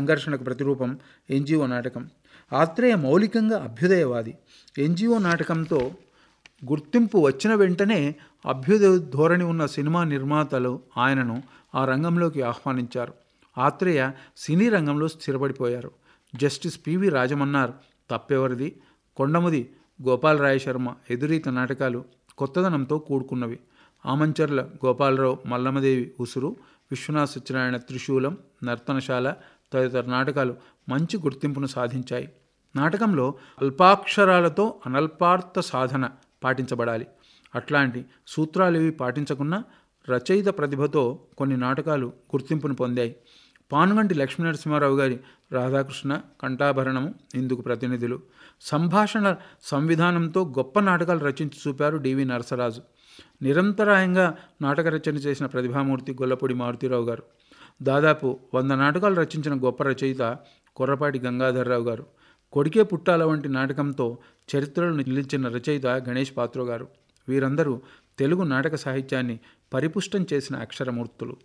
సంఘర్షణకు ప్రతిరూపం ఎన్జిఓ నాటకం ఆత్రేయ మౌలికంగా అభ్యుదయవాది ఎన్జిఓ నాటకంతో గుర్తింపు వచ్చిన వెంటనే అభ్యుదయ ధోరణి ఉన్న సినిమా నిర్మాతలు ఆయనను ఆ రంగంలోకి ఆహ్వానించారు ఆత్రేయ సినీ రంగంలో స్థిరపడిపోయారు జస్టిస్ పివి రాజమన్నార్ తప్పెవరిది కొండముది గోపాలరాయ శర్మ ఎదురీత నాటకాలు కొత్తదనంతో కూడుకున్నవి ఆమంచర్ల గోపాలరావు మల్లమ్మదేవి ఉసురు విశ్వనాథ సత్యనారాయణ త్రిశూలం నర్తనశాల తదితర నాటకాలు మంచి గుర్తింపును సాధించాయి నాటకంలో అల్పాక్షరాలతో అనల్పార్థ సాధన పాటించబడాలి అట్లాంటి సూత్రాలేవి పాటించకున్నా రచయిత ప్రతిభతో కొన్ని నాటకాలు గుర్తింపును పొందాయి పానుగంటి లక్ష్మీనరసింహారావు గారి రాధాకృష్ణ కంఠాభరణము ఇందుకు ప్రతినిధులు సంభాషణ సంవిధానంతో గొప్ప నాటకాలు రచించి చూపారు డివి నరసరాజు నిరంతరాయంగా నాటక రచన చేసిన ప్రతిభామూర్తి గొల్లపూడి మారుతీరావు గారు దాదాపు వంద నాటకాలు రచించిన గొప్ప రచయిత కొర్రపాటి గంగాధర్రావు గారు కొడికే పుట్టాల వంటి నాటకంతో చరిత్రలో నిలిచిన రచయిత గణేష్ పాత్రో గారు వీరందరూ తెలుగు నాటక సాహిత్యాన్ని పరిపుష్టం చేసిన అక్షరమూర్తులు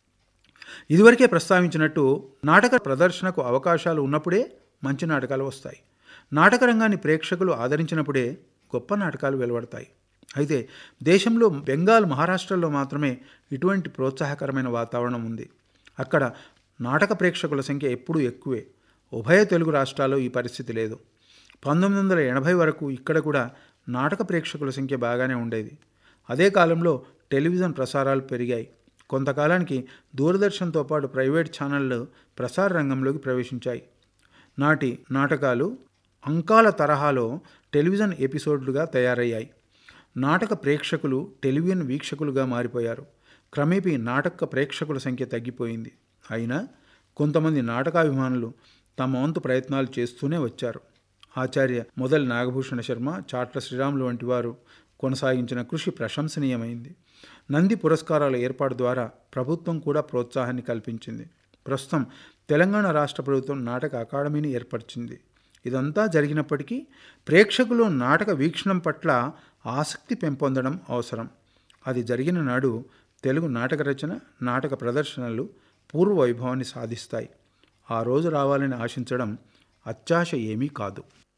ఇదివరకే ప్రస్తావించినట్టు నాటక ప్రదర్శనకు అవకాశాలు ఉన్నప్పుడే మంచి నాటకాలు వస్తాయి నాటక రంగాన్ని ప్రేక్షకులు ఆదరించినప్పుడే గొప్ప నాటకాలు వెలువడతాయి అయితే దేశంలో బెంగాల్ మహారాష్ట్రలో మాత్రమే ఇటువంటి ప్రోత్సాహకరమైన వాతావరణం ఉంది అక్కడ నాటక ప్రేక్షకుల సంఖ్య ఎప్పుడూ ఎక్కువే ఉభయ తెలుగు రాష్ట్రాల్లో ఈ పరిస్థితి లేదు పంతొమ్మిది వందల ఎనభై వరకు ఇక్కడ కూడా నాటక ప్రేక్షకుల సంఖ్య బాగానే ఉండేది అదే కాలంలో టెలివిజన్ ప్రసారాలు పెరిగాయి కొంతకాలానికి దూరదర్శన్తో పాటు ప్రైవేట్ ఛానళ్ళు ప్రసార రంగంలోకి ప్రవేశించాయి నాటి నాటకాలు అంకాల తరహాలో టెలివిజన్ ఎపిసోడ్లుగా తయారయ్యాయి నాటక ప్రేక్షకులు టెలివిజన్ వీక్షకులుగా మారిపోయారు క్రమేపీ నాటక ప్రేక్షకుల సంఖ్య తగ్గిపోయింది అయినా కొంతమంది నాటకాభిమానులు తమ వంతు ప్రయత్నాలు చేస్తూనే వచ్చారు ఆచార్య మొదలు నాగభూషణ శర్మ చాట్ల శ్రీరాములు వంటి వారు కొనసాగించిన కృషి ప్రశంసనీయమైంది నంది పురస్కారాల ఏర్పాటు ద్వారా ప్రభుత్వం కూడా ప్రోత్సాహాన్ని కల్పించింది ప్రస్తుతం తెలంగాణ రాష్ట్ర ప్రభుత్వం నాటక అకాడమీని ఏర్పరిచింది ఇదంతా జరిగినప్పటికీ ప్రేక్షకులు నాటక వీక్షణం పట్ల ఆసక్తి పెంపొందడం అవసరం అది జరిగిన నాడు తెలుగు నాటక రచన నాటక ప్రదర్శనలు పూర్వ వైభవాన్ని సాధిస్తాయి ఆ రోజు రావాలని ఆశించడం అత్యాశ ఏమీ కాదు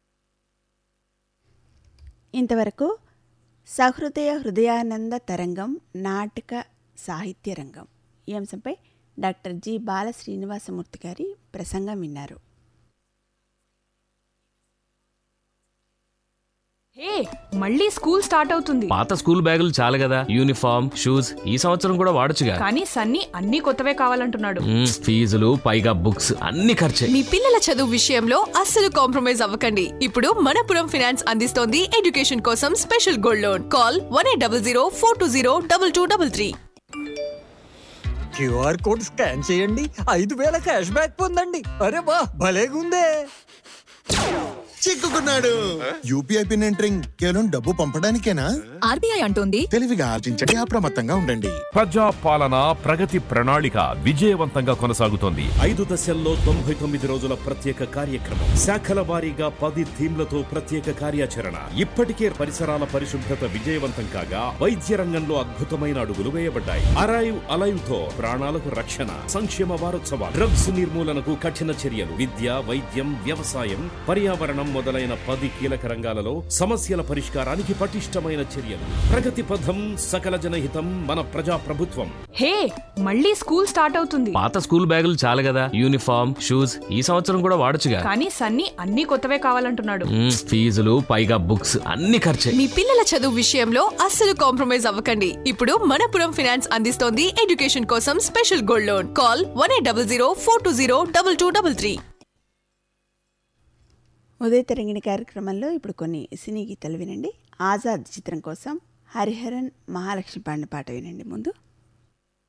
ఇంతవరకు సహృదయ హృదయానంద తరంగం నాటక సాహిత్య రంగం ఈ అంశంపై డాక్టర్ జి బాల శ్రీనివాసమూర్తి గారి ప్రసంగం విన్నారు హే మళ్ళీ స్కూల్ స్టార్ట్ అవుతుంది పాత స్కూల్ బ్యాగులు చాలు కదా యూనిఫామ్ షూస్ ఈ సంవత్సరం కూడా వాడొచ్చుగా కానీ సన్నీ అన్ని కొత్తవే కావాలంటున్నాడు మ్మ్, ఫీజులు పైగా బుక్స్ అన్ని ఖర్చే మీ పిల్లల చదువు విషయంలో అస్సలు కాంప్రమైజ్ అవ్వకండి ఇప్పుడు మనపురం ఫినాన్స్ అందిస్తోంది ఎడ్యుకేషన్ కోసం special gold loan call one eight double zero four two zero double two double three QR code scan చేయండి ఐదు వేల క్యాష్ బ్యాక్ పొందండి అరే వా భలేగుందే చిక్కుకున్నాడు యూపీఐ పిన్ ఎంటరింగ్ కేవలం డబ్బు పంపడానికేనా ఆర్బీఐ అంటోంది తెలివిగా ఆర్జించండి అప్రమత్తంగా ఉండండి ప్రజా పాలన ప్రగతి ప్రణాళిక విజయవంతంగా కొనసాగుతోంది ఐదు దశల్లో తొంభై తొమ్మిది రోజుల ప్రత్యేక కార్యక్రమం శాఖల వారీగా పది థీమ్లతో ప్రత్యేక కార్యాచరణ ఇప్పటికే పరిసరాల పరిశుభ్రత విజయవంతం కాగా వైద్య రంగంలో అద్భుతమైన అడుగులు వేయబడ్డాయి అరైవ్ అలైవ్ తో ప్రాణాలకు రక్షణ సంక్షేమ వారోత్సవాలు డ్రగ్స్ నిర్మూలనకు కఠిన చర్యలు విద్య వైద్యం వ్యవసాయం పర్యావరణం మొదలైన పది కీలక రంగాలలో సమస్యల పరిష్కారానికి పటిష్టమైన చర్యలు ప్రగతి పథం సకల జనహితం మన ప్రజా ప్రభుత్వం హే మళ్ళీ స్కూల్ స్టార్ట్ అవుతుంది పాత స్కూల్ బ్యాగులు చాలు కదా యూనిఫామ్ షూస్ ఈ సంవత్సరం కూడా వాడొచ్చుగా కానీ సన్నీ అన్ని కొత్తవే కావాలంటున్నాడు మ్మ్, ఫీజులు పైగా బుక్స్ అన్ని ఖర్చే మీ పిల్లల చదువు విషయంలో అస్సలు కాంప్రమైజ్ అవ్వకండి ఇప్పుడు మనపురం ఫినాన్స్ అందిస్తోంది ఎడ్యుకేషన్ కోసం special gold loan call one eight double zero four two zero double two double three ఉదయ తరంగిణి కార్యక్రమంలో ఇప్పుడు కొన్ని సినీ గీతాలు వినండి ఆజాద్ చిత్రం కోసం హరిహరన్ మహాలక్ష్మి పాడిన పాట వినండి ముందు